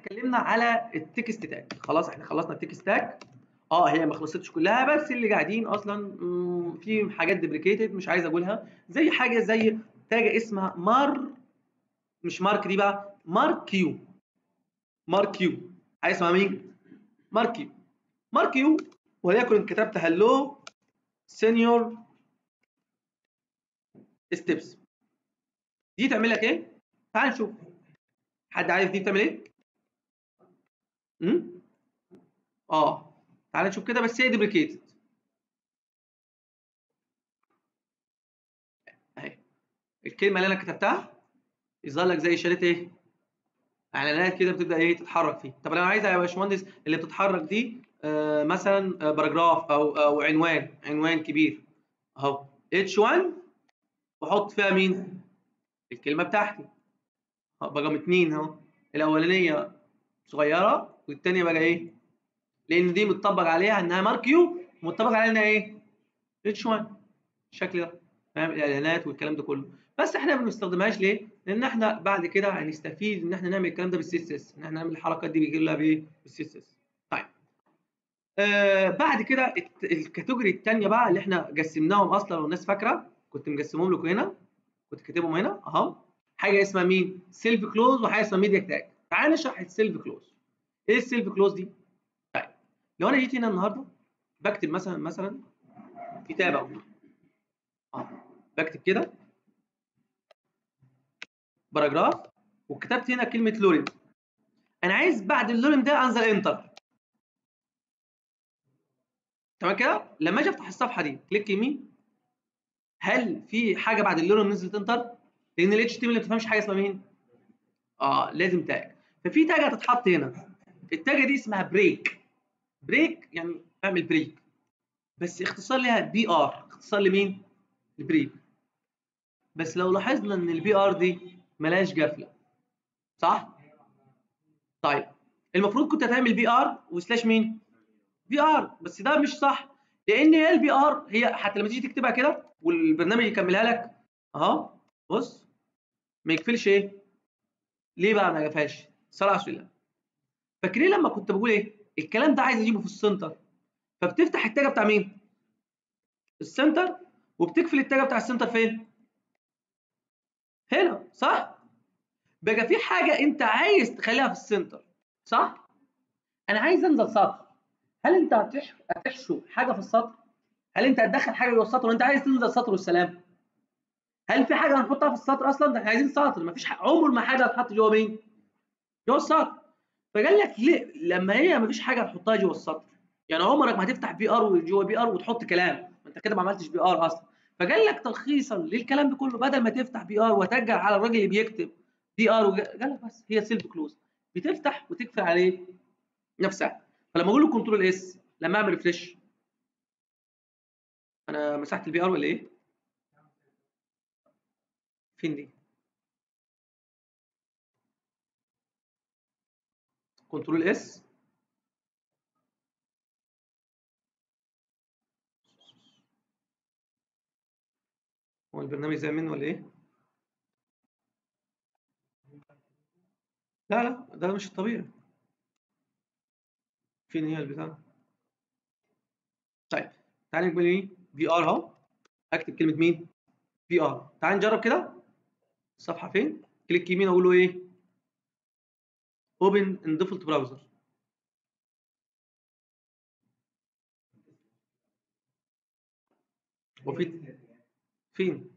اتكلمنا على التكست تاج خلاص احنا خلصنا التكست تاج اه هي ما خلصتش كلها بس اللي قاعدين اصلا مم، في حاجات ديبريكيتد مش عايز اقولها زي حاجه زي تاج اسمها مار مش مارك دي بقى مارك كيو مارك كيو عايز اسمها مين مارك كيو مارك كيو وليكن كتبت هلو سينيور ستيبس دي تعمل لك ايه تعال نشوف حد عارف دي بتعمل ايه امم اه تعال نشوف كده بس هي ديبريكيتد اهي الكلمه اللي انا كتبتها يظهر لك زي اشاره ايه اعلانات كده بتبدا ايه تتحرك فيه طب لو انا عايزها يا باشمهندس اللي بتتحرك دي آه مثلا آه باراجراف او او عنوان عنوان كبير اهو اتش 1 واحط فيها مين الكلمه بتاعتي أهو بقى اتنين اهو الاولانيه صغيره والثانيه بقى ايه لان دي متطبق عليها انها مارك يو متطبق عليها انها ايه اتش 1 الشكل ده فاهم الاعلانات والكلام ده كله بس احنا ما بنستخدمهاش ليه لان احنا بعد كده هنستفيد ان احنا نعمل الكلام ده بالسي اس اس ان احنا نعمل الحركات دي بيجي لها بايه بالسي اس اس طيب آه بعد كده الت- الكاتيجوري الثانيه بقى اللي احنا قسمناهم اصلا لو الناس فاكره كنت مقسمهم لكم هنا كنت كاتبهم هنا اهو حاجه اسمها مين سيلف كلوز وحاجه اسمها ميديا تاج تعال نشرح السيلف كلوز ايه السيلف كلوز دي طيب لو انا جيت هنا النهارده بكتب مثلا مثلا كتابه أهو. اه بكتب كده باراجراف وكتبت هنا كلمه لورين انا عايز بعد اللورين ده انزل انتر تمام كده لما اجي افتح الصفحه دي كليك يمين هل في حاجه بعد اللورين نزلت انتر لان الاتش تي ام اللي ما بتفهمش حاجه اسمها مين اه لازم تاج ففي تاج هتتحط هنا التاجه دي اسمها بريك بريك يعني اعمل بريك بس اختصار ليها بي ار اختصار لمين البريك بس لو لاحظنا ان البي ار دي ملهاش قفله صح طيب المفروض كنت هتعمل بي ار وسلاش مين بي ار بس ده مش صح لان هي البي ار هي حتى لما تيجي تكتبها كده والبرنامج يكملها لك اهو بص ما يقفلش ايه ليه بقى ما يقفلش صلاه على رسول الله فاكرين لما كنت بقول ايه الكلام ده عايز اجيبه في السنتر فبتفتح التاجه بتاع مين السنتر وبتقفل التاجه بتاع السنتر فين هنا صح بقى في حاجه انت عايز تخليها في السنتر صح انا عايز انزل سطر هل انت هتح... هتحشو حاجه في السطر هل انت هتدخل حاجه جوه السطر وانت عايز تنزل سطر والسلام هل في حاجه هنحطها في السطر اصلا ده احنا عايزين سطر مفيش ح... عمر ما حاجه هتحط جوه مين جوه السطر فقال لك ليه لما هي مفيش حاجه هتحطها جوه السطر يعني عمرك ما هتفتح بي ار جوه بي ار وتحط كلام ما انت كده ما عملتش بي ار اصلا فقال لك تلخيصا للكلام ده كله بدل ما تفتح بي ار وترجع على الراجل اللي بيكتب بي ار وج... قال لك بس هي سيلف كلوز بتفتح وتقفل عليه نفسها فلما اقول له كنترول اس لما اعمل ريفريش انا مسحت البي ار ولا ايه؟ فين دي؟ كنترول اس هو البرنامج زي منه ولا ايه؟ لا لا ده مش الطبيعي فين هي البتاع؟ طيب تعالى نقول ايه؟ في ار اهو اكتب كلمه مين؟ في ار تعال نجرب كده الصفحه فين؟ كليك يمين اقول له ايه؟ اوبن ان ديفولت براوزر وفي فين؟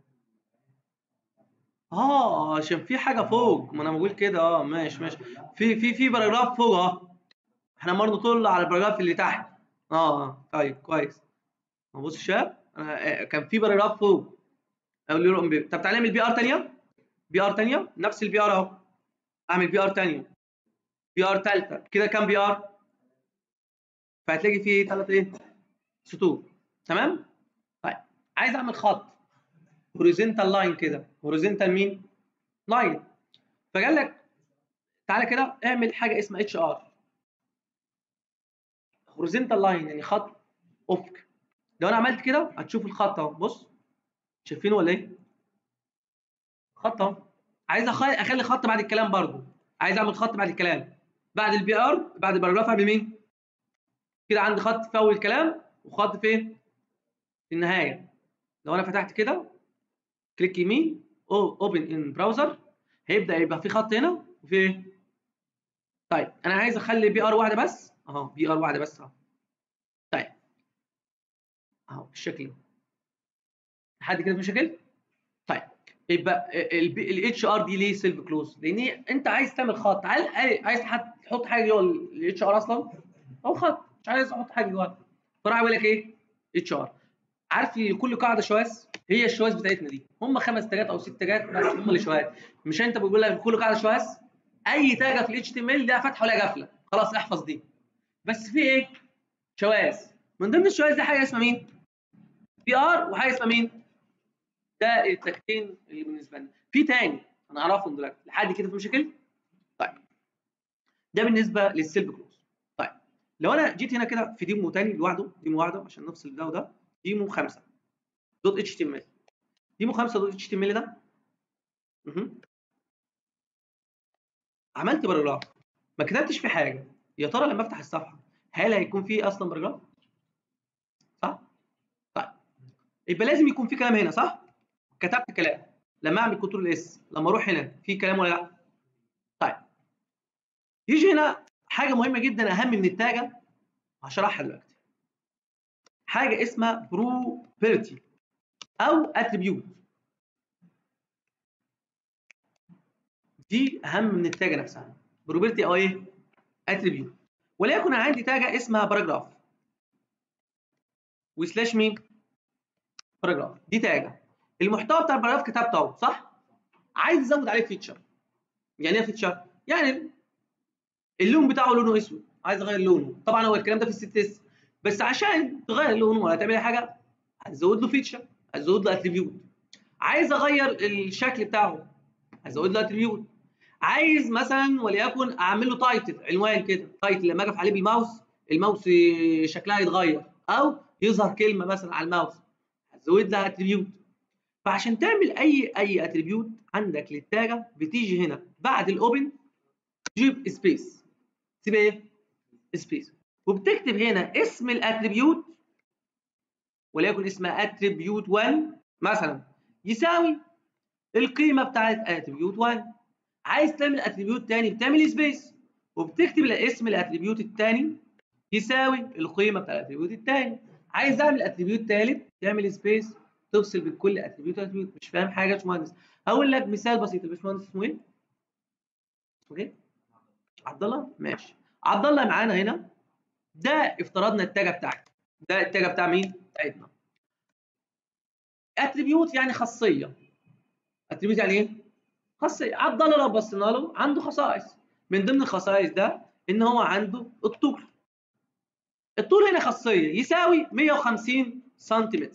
اه عشان في حاجه فوق ما انا بقول كده اه ماشي ماشي في في في باراجراف فوق اه احنا برضه طول على الباراجراف اللي تحت اه اه طيب كويس بص يا شباب انا آه، كان في باراجراف فوق اقول له بي- طب تعالى نعمل بي ار ثانيه بي ار ثانيه نفس البي ار اهو اعمل بي ار ثانيه بي ار ثالثه كده كام بي ار فهتلاقي فيه ثلاث ايه سطور تمام طيب عايز اعمل خط هوريزونتال لاين كده هوريزونتال مين لاين فقال لك تعالى كده اعمل حاجه اسمها اتش ار هوريزونتال لاين يعني خط افق لو انا عملت كده هتشوف الخط اهو بص شايفينه ولا ايه خط اهو عايز أخ- اخلي خط بعد الكلام برضو عايز اعمل خط بعد الكلام بعد البي ار بعد الباراجراف اعمل مين كده عندي خط في اول الكلام وخط فين في النهايه لو انا فتحت كده كليك يمين اوبن ان براوزر هيبدا يبقى في خط هنا وفي ايه طيب انا عايز اخلي بي ار واحده بس اهو بي ار واحده بس اهو طيب اهو بالشكل ده لحد كده في مشاكل طيب يبقى الاتش ار دي ليه سيلف كلوز لان انت عايز تعمل خط عايز تحط حاجه جوه الاتش ار اصلا او خط مش عايز احط حاجه جوه فراح يقول لك ايه اتش ار عارف كل قاعده شواذ هي الشواذ بتاعتنا دي هم خمس تاجات او ست تاجات بس هم اللي شواذ مش انت بيقول لك كل قاعده شواذ اي تاجه في الاتش تي ام ال ليها فتحه ولا قفله خلاص احفظ دي بس في ايه شواذ من ضمن الشواذ دي حاجه اسمها مين بي ار وحاجه اسمها مين ده التاجتين اللي بالنسبه لنا في تاني انا اعرفهم دلوقتي لحد كده في مشاكل طيب ده بالنسبه للسيلف كلوز طيب لو انا جيت هنا كده في ديمو تاني لوحده ديمو واحده عشان نفصل ده وده ديمو 5 دوت اتش تي ام ال ديمو 5 دوت اتش تي ام ال ده مه. عملت باراجراف ما كتبتش فيه حاجه يا ترى لما افتح الصفحه هل هيكون فيه اصلا باراجراف صح طيب يبقى لازم يكون في كلام هنا صح كتبت كلام لما اعمل كنترول اس لما اروح هنا في كلام ولا لا طيب يجي هنا حاجه مهمه جدا اهم من التاجه هشرحها دلوقتي حاجه اسمها بروبرتي او اتريبيوت دي اهم من التاجه نفسها بروبرتي او ايه اتريبيوت وليكن انا عندي تاجه اسمها باراجراف وسلاش مين باراجراف دي تاجه المحتوى بتاع الباراجراف كتبته اهو صح عايز ازود عليه فيتشر يعني ايه فيتشر يعني اللون بتاعه لونه اسود عايز اغير لونه طبعا هو الكلام ده في الست اس بس عشان تغير لونه ولا تعمل اي حاجه هتزود له فيتشر هتزود له اتريبيوت عايز اغير الشكل بتاعه هزود له اتريبيوت عايز مثلا وليكن اعمل له تايتل عنوان كده تايتل لما اجي عليه بالماوس الماوس شكلها يتغير او يظهر كلمه مثلا على الماوس هتزود لها اتريبيوت فعشان تعمل اي اي اتريبيوت عندك للتاجه بتيجي هنا بعد الاوبن تجيب سبيس تسيب ايه سبيس وبتكتب هنا اسم الاتريبيوت وليكن اسمها اتريبيوت 1 مثلا يساوي القيمه بتاعت اتريبيوت 1 عايز تعمل اتريبيوت تاني بتعمل سبيس وبتكتب اسم الاتريبيوت الثاني يساوي القيمه بتاع الاتريبيوت الثاني عايز اعمل اتريبيوت ثالث تعمل سبيس تفصل بين كل اتريبيوت اتريبيوت مش فاهم حاجه يا باشمهندس هقول لك مثال بسيط يا باشمهندس اسمه ايه؟ اسمه ايه؟ عبد الله ماشي عبد الله معانا هنا ده افترضنا التاجه بتاعتي ده التاجه بتاع مين؟ بتاعتنا اتريبيوت يعني خاصيه اتريبيوت يعني ايه؟ خاصيه عبد الله لو بصينا له عنده خصائص من ضمن الخصائص ده ان هو عنده الطول الطول هنا خاصيه يساوي 150 سنتيمتر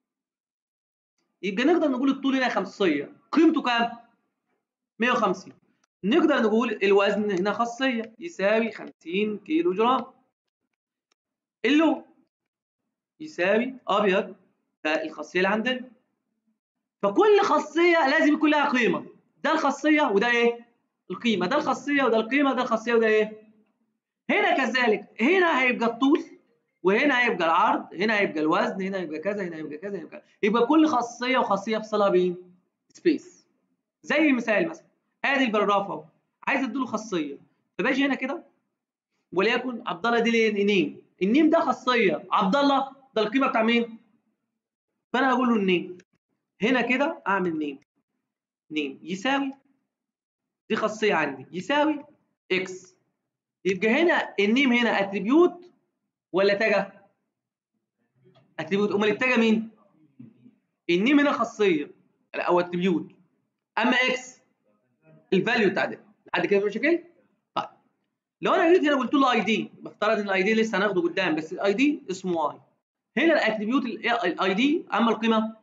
يبقى نقدر نقول الطول هنا خاصيه قيمته كام 150 نقدر نقول الوزن هنا خاصيه يساوي 50 كيلو جرام اللون يساوي ابيض ده الخاصيه اللي عندنا فكل خاصيه لازم يكون لها قيمه ده الخاصيه وده ايه القيمه ده الخاصيه وده القيمه ده الخاصيه وده ايه هنا كذلك هنا هيبقى الطول وهنا هيبقى العرض هنا هيبقى الوزن هنا هيبقى كذا هنا هيبقى كذا هيبقى يبقى كل خاصيه وخاصيه افصلها بين سبيس زي مثال مثلا ادي البراجراف اهو عايز اديله خاصيه فباجي هنا كده وليكن عبد الله دي نيم النيم ده خاصيه عبد الله ده القيمه بتاع مين فانا اقول له النيم هنا كده اعمل نيم نيم يساوي دي خاصيه عندي يساوي اكس يبقى هنا النيم هنا اتريبيوت ولا تاجه اتريبيوت امال التاجه مين النيم هنا خاصيه او اتريبيوت اما اكس الفاليو بتاع ده لحد كده في مشاكل طيب لو انا جيت هنا قلت له اي دي بفترض ان الاي دي لسه هناخده قدام بس الاي دي اسمه واي هنا الاتريبيوت الاي دي اما القيمه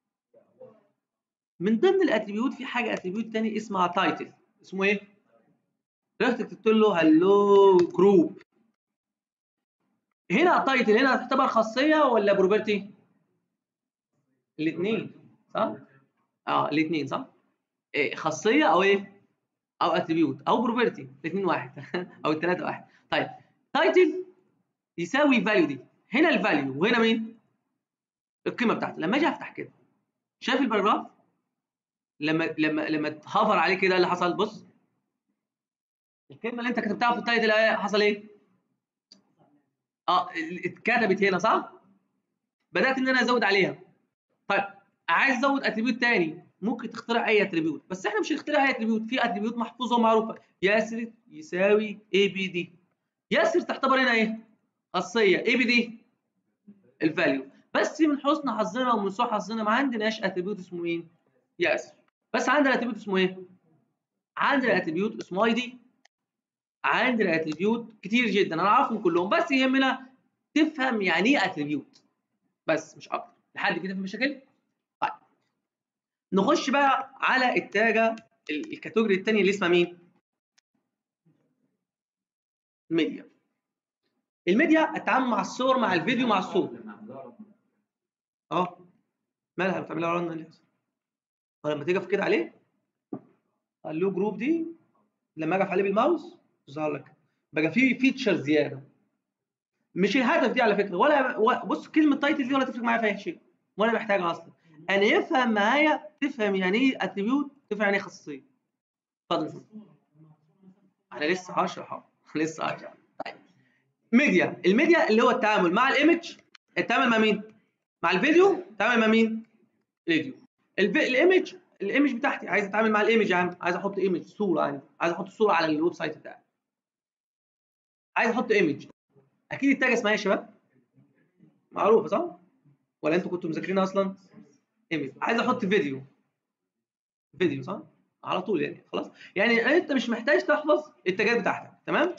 من ضمن الاتريبيوت في حاجه اتريبيوت تاني اسمها تايتل اسمه ايه رحت كتبت له هلو جروب هنا التايتل هنا هتعتبر خاصيه ولا بروبرتي الاثنين صح اه الاثنين صح إيه خاصيه او ايه او اتريبيوت او بروبرتي الاثنين واحد او الثلاثه واحد طيب تايتل يساوي الفاليو دي هنا الفاليو وهنا مين القيمه بتاعته لما اجي افتح كده شايف الباراجراف لما لما لما تهافر عليه كده اللي حصل بص الكلمه اللي انت كتبتها في التايتل حصل ايه اه اتكتبت هنا صح بدات ان انا ازود عليها طيب عايز ازود اتريبيوت تاني ممكن تخترع اي اتريبيوت بس احنا مش هنخترع اي اتريبيوت في اتريبيوت محفوظه ومعروفه ياسر يساوي اي بي دي ياسر تعتبر هنا ايه خاصيه اي بي دي الفاليو بس من حسن حظنا ومن سوء حظنا ما عندناش اتريبيوت اسمه مين ياسر بس عندنا اتريبيوت اسمه ايه عندنا اتريبيوت اسمه اي دي عندنا اتريبيوت كتير جدا انا عارفهم كلهم بس يهمنا تفهم يعني ايه اتريبيوت بس مش اكتر لحد كده في مشاكل طيب نخش بقى على التاجه الكاتيجوري الثانيه اللي اسمها مين ميديا الميديا التعامل مع الصور مع الفيديو مع الصوت اه مالها بتعملها رن ليه ولما تيجي كده عليه اللو جروب دي لما اجي عليه بالماوس يظهر لك بقى في فيتشر زياده مش الهدف دي على فكره ولا بص كلمه تايتل دي ولا تفرق معايا في اي شيء ولا محتاجها اصلا انا يفهم معايا تفهم يعني ايه اتريبيوت تفهم يعني ايه خاصيه اتفضل انا لسه هشرح اهو لسه هشرح طيب ميديا الميديا اللي هو التعامل مع الايمج التعامل مع مين مع الفيديو التعامل مع مين الفيديو الايمج الايمج بتاعتي عايز اتعامل مع الايمج يا عم عايز احط ايمج صوره عندي عايز احط صوره على الويب سايت بتاعي عايز احط ايمج اكيد التاج اسمها ايه يا شباب معروفه صح ولا انتوا كنتوا مذاكرينها اصلا ايمج عايز احط فيديو فيديو صح على طول يعني خلاص يعني انت مش محتاج تحفظ التاجات بتاعتك تمام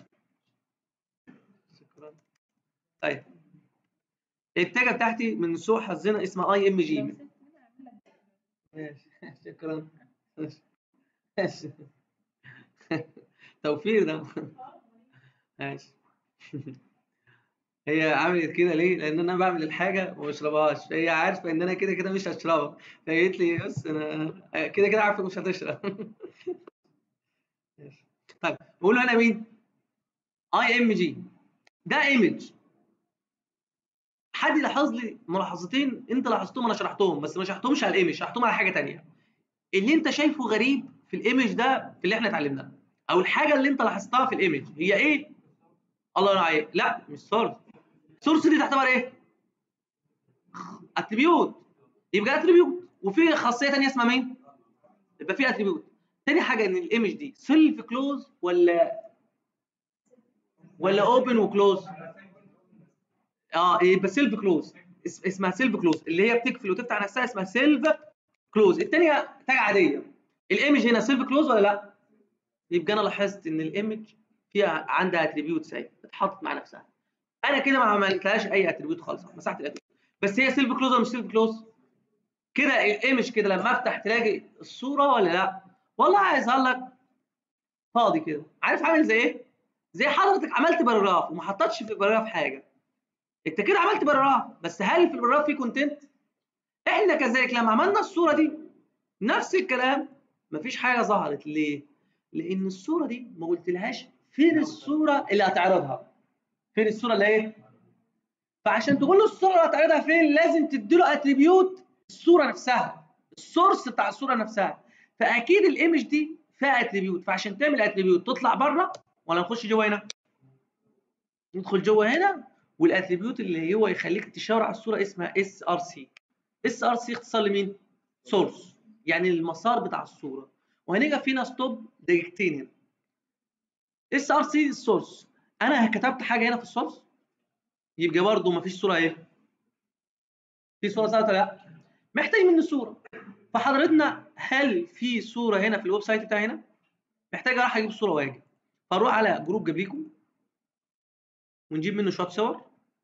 شكرا طيب التاجه بتاعتي من سوء حظنا اسمها اي ام جي ماشي شكرا ماشي توفير ده ماشي هي عملت كده ليه؟ لان انا بعمل الحاجه وما بشربهاش فهي عارفه ان انا كده كده مش هشربها فقالت لي بص انا كده كده عارفه مش هتشرب طيب بقول له انا مين؟ اي ام جي ده ايمج حد لاحظ لي ملاحظتين انت لاحظتهم انا شرحتهم بس ما شرحتهمش على الايمج شرحتهم على حاجه ثانيه اللي انت شايفه غريب في الايمج ده في اللي احنا اتعلمناه او الحاجه اللي انت لاحظتها في الايمج هي ايه الله ينور عليك لا مش سورس سورس دي تعتبر ايه اتريبيوت يبقى اتريبيوت وفي خاصيه ثانيه اسمها مين يبقى في اتريبيوت تاني حاجه ان الايمج دي سيلف كلوز ولا ولا اوبن وكلوز اه يبقى سيلف كلوز اسمها سيلف كلوز اللي هي بتقفل وتفتح نفسها اسمها سيلف كلوز الثانيه تاج عاديه الايمج هنا سيلف كلوز ولا لا يبقى انا لاحظت ان الايمج فيها عندها اتريبيوتس اهي اتحطت مع نفسها انا كده ما عملتهاش اي اتريبيوت خالص مسحت الاتريبيوت بس هي سيلف كلوز ولا مش سيلف كلوز كده الايمج كده لما افتح تلاقي الصوره ولا لا والله هيظهر لك فاضي كده عارف عامل زي ايه زي حضرتك عملت باراجراف وما حطيتش في الباراجراف حاجه انت كده عملت باراجراف بس هل في الباراجراف في كونتنت احنا كذلك لما عملنا الصوره دي نفس الكلام مفيش حاجه ظهرت ليه لان الصوره دي ما قلتلهاش فين الصوره اللي هتعرضها فين الصوره اللي ايه فعشان تقول له الصوره اللي هتعرضها فين لازم تدي له اتريبيوت الصوره نفسها السورس بتاع الصوره نفسها فاكيد الايمج دي فيها اتريبيوت فعشان تعمل اتريبيوت تطلع بره ولا نخش جوه هنا ندخل جوه هنا والاتريبيوت اللي هو يخليك تشاور على الصوره اسمها اس ار سي اس ار سي اختصار لمين سورس يعني المسار بتاع الصوره وهنيجي فينا ستوب دقيقتين هنا اس ار سي السورس انا كتبت حاجه هنا في السورس يبقى برضه ما فيش صوره ايه في صوره ثابته لا محتاج مني صوره فحضرتنا هل في صوره هنا في الويب سايت بتاعي هنا محتاج اروح اجيب صوره واجي فاروح على جروب جابليكو ونجيب منه شويه صور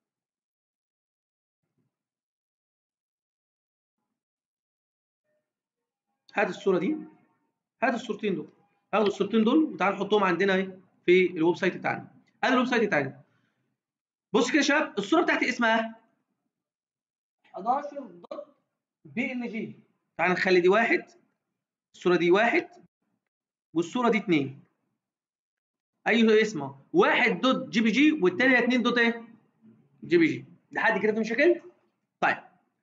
هات الصوره دي هات الصورتين دول هاخد الصورتين دول وتعال نحطهم عندنا ايه في الويب سايت بتاعنا ادي الويب سايت بتاعنا بص كده يا شباب الصوره بتاعتي اسمها 11 دوت بي ان جي تعال نخلي دي واحد الصوره دي واحد والصوره دي 2 اي اسمه واحد دوت جي بي جي والثانيه 2 دوت ايه جي بي جي لحد كده في مشاكل طيب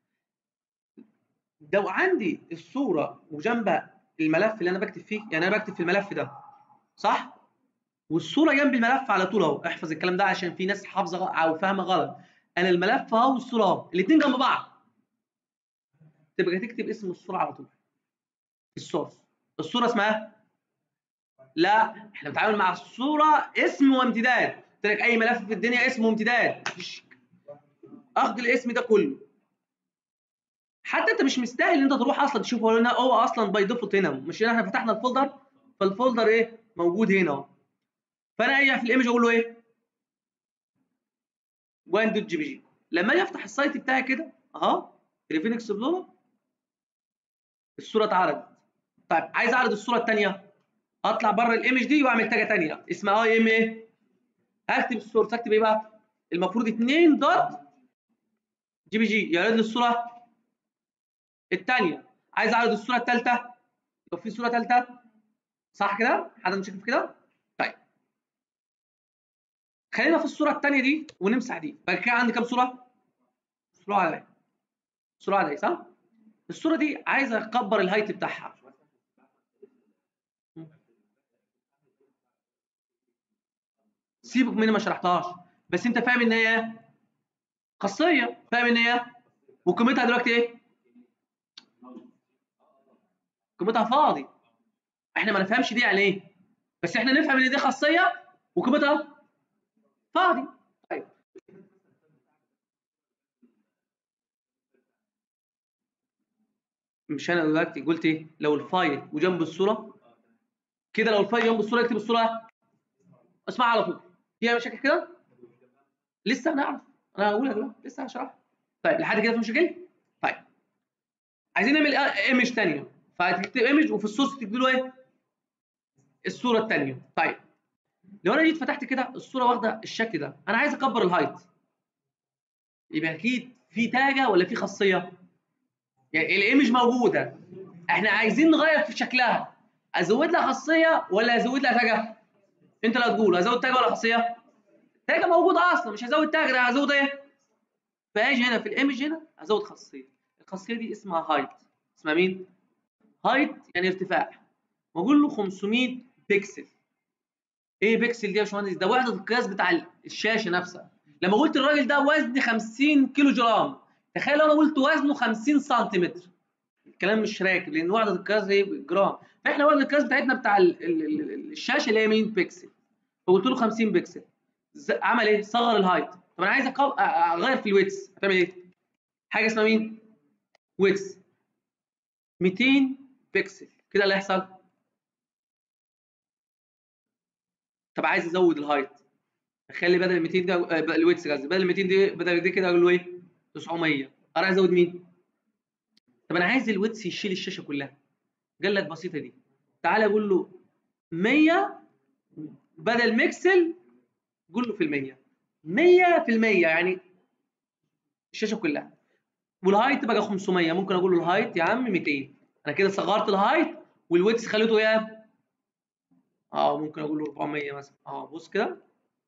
لو عندي الصوره وجنبها الملف اللي انا بكتب فيه يعني انا بكتب في الملف ده صح والصوره جنب الملف على طول اهو احفظ الكلام ده عشان في ناس حافظه او فاهمه غلط انا الملف اهو والصوره اهو الاثنين جنب بعض تبقى تكتب اسم الصوره على طول في السورس الصوره اسمها لا احنا بنتعامل مع الصوره اسم وامتداد قلت لك اي ملف في الدنيا اسمه امتداد مفيش اخد الاسم ده كله حتى انت مش مستاهل ان انت تروح اصلا تشوف هو هو اصلا باي ديفولت هنا مش احنا فتحنا الفولدر فالفولدر ايه موجود هنا اهو فانا اجي في الايمج اقول له ايه 1 دوت جي بي جي لما اجي افتح السايت بتاعي كده اهو ريفين اكسبلورر الصوره اتعرضت طيب عايز اعرض الصوره الثانيه اطلع بره الايمج دي واعمل تاجه ثانيه اسمها اي ام ايه هكتب السورس اكتب ايه بقى المفروض 2 دوت جي بي جي يعرض لي الصوره الثانيه عايز اعرض الصوره الثالثه لو في صوره ثالثه صح كده حد مش في كده طيب خلينا في الصوره الثانيه دي ونمسح دي بعد كده عندي كام صوره صوره عاديه صوره عاديه صح الصوره دي عايز اكبر الهايت بتاعها سيبك مني ما شرحتهاش بس انت فاهم ان هي خاصيه فاهم ان هي وقيمتها دلوقتي ايه قيمتها فاضي احنا ما نفهمش دي يعني ايه بس احنا نفهم ان دي خاصيه وقيمتها فاضي طيب مش انا دلوقتي قلت ايه لو الفايل وجنب الصوره كده لو الفايل جنب الصوره اكتب الصوره اسمعها على طول فيها مشاكل كده لسه هنعرف انا هقولها دلوقتي لسه هشرح طيب لحد كده في مشاكل طيب عايزين نعمل ايمج ثانيه فهتكتب ايمج وفي السورس تكتب له ايه الصوره الثانيه طيب لو انا جيت فتحت كده الصوره واخده الشكل ده انا عايز اكبر الهايت يبقى اكيد في تاجه ولا في خاصيه يعني الايمج موجوده احنا عايزين نغير في شكلها ازود لها خاصيه ولا ازود لها تاجه انت اللي هتقول ازود تاجه ولا خاصيه تاجه موجوده اصلا مش هزود تاجه ده هزود ايه فاجي هنا في الايمج هنا ازود خاصيه الخاصيه دي اسمها هايت اسمها مين هايت يعني ارتفاع واقول له 500 بكسل ايه بكسل دي يا باشمهندس ده وحده القياس بتاع الشاشه نفسها لما قلت الراجل ده وزن 50 كيلو جرام تخيل لو انا قلت وزنه 50 سنتيمتر الكلام مش راكب لان وحده القياس هي جرام فاحنا وحده القياس بتاعتنا بتاع ال ال ال الشاشه اللي هي 100 بكسل فقلت له 50 بكسل عمل ايه صغر الهايت طب انا عايز اغير في الويتس هتعمل ايه حاجه اسمها مين ويتس 200 بكسل كده اللي هيحصل طب عايز ازود الهايت اخلي بدل 200 ده الويتس قصدي بدل 200 دي بدل دي كده اقول له ايه 900 انا عايز ازود مين طب انا عايز الويتس يشيل الشاشه كلها قال لك بسيطه دي تعالى اقول له 100 بدل ميكسل قول له في المية 100 في المية يعني الشاشه كلها والهايت بقى 500 ممكن اقول له الهايت يا عم 200 انا كده صغرت الهايت والويتس خليته ايه اه ممكن اقول له 400 مثلا اه بص كده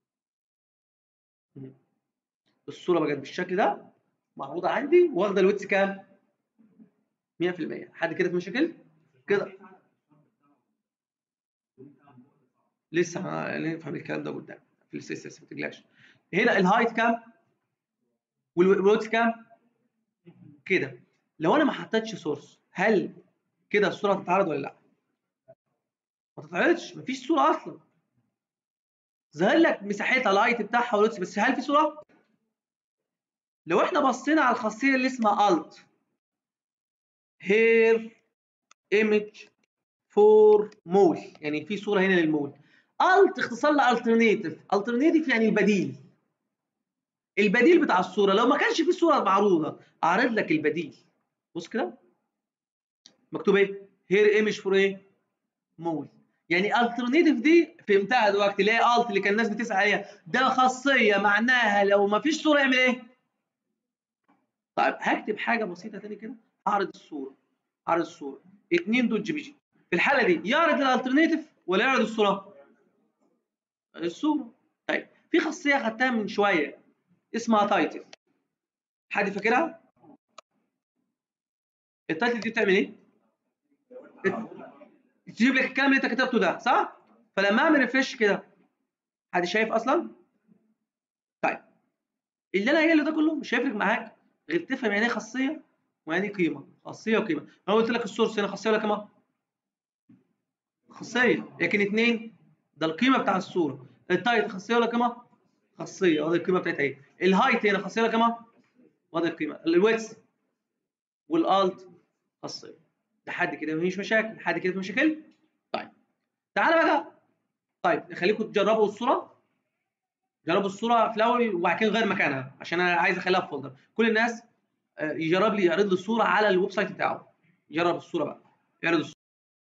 الصوره بقت بالشكل ده معروضه عندي واخده الويتس كام 100% حد كده في مشاكل كده لسه نفهم الكلام ده قدام في السي اس اس ما تقلقش هنا الهايت كام والويتس كام كده لو انا ما حطيتش سورس هل كده الصوره هتتعرض ولا لا ما تتعرضش مفيش صوره اصلا ظاهر لك مساحتها الهايت بتاعها والويتس بس هل في صوره لو احنا بصينا على الخاصيه اللي اسمها alt here image for مول يعني في صوره هنا للمول alt اختصار ل alternative alternative يعني البديل البديل بتاع الصوره لو ما كانش في صوره معروضه اعرض لك البديل بص كده مكتوب ايه here image for ايه مول يعني alternative دي فهمتها دلوقتي اللي هي alt اللي كان الناس بتسال عليها ده خاصيه معناها لو ما فيش صوره يعمل ايه طيب هكتب حاجه بسيطه تاني كده اعرض الصوره اعرض الصوره 2 دوت جي بي جي في الحاله دي يعرض الالترناتيف ولا يعرض الصوره الصوره طيب في خاصيه خدتها من شويه اسمها تايتل حد فاكرها التايتل دي بتعمل ايه تجيب لك الكلام اللي انت كتبته ده صح فلما اعمل ريفرش كده حد شايف اصلا طيب اللي انا قايله ده كله مش هيفرق معاك غير تفهم يعني ايه خاصيه ويعني ايه قيمه خاصيه وقيمه انا قلت لك السورس هنا خاصيه ولا قيمه خاصيه لكن اثنين ده القيمه بتاع الصوره التايت خاصيه ولا قيمه خاصيه وادي القيمه بتاعتها ايه الهايت هنا خاصيه ولا قيمه وادي القيمه الويتس والالت خاصيه لحد كده مفيش مشاكل لحد كده في مشاكل طيب تعالى بقى طيب نخليكم تجربوا الصوره جربوا الصوره في الاول وبعد كده نغير مكانها عشان انا عايز اخليها في فولدر كل الناس يجرب لي يعرض لي الصوره على الويب سايت بتاعه يجرب الصوره بقى يعرض الصوره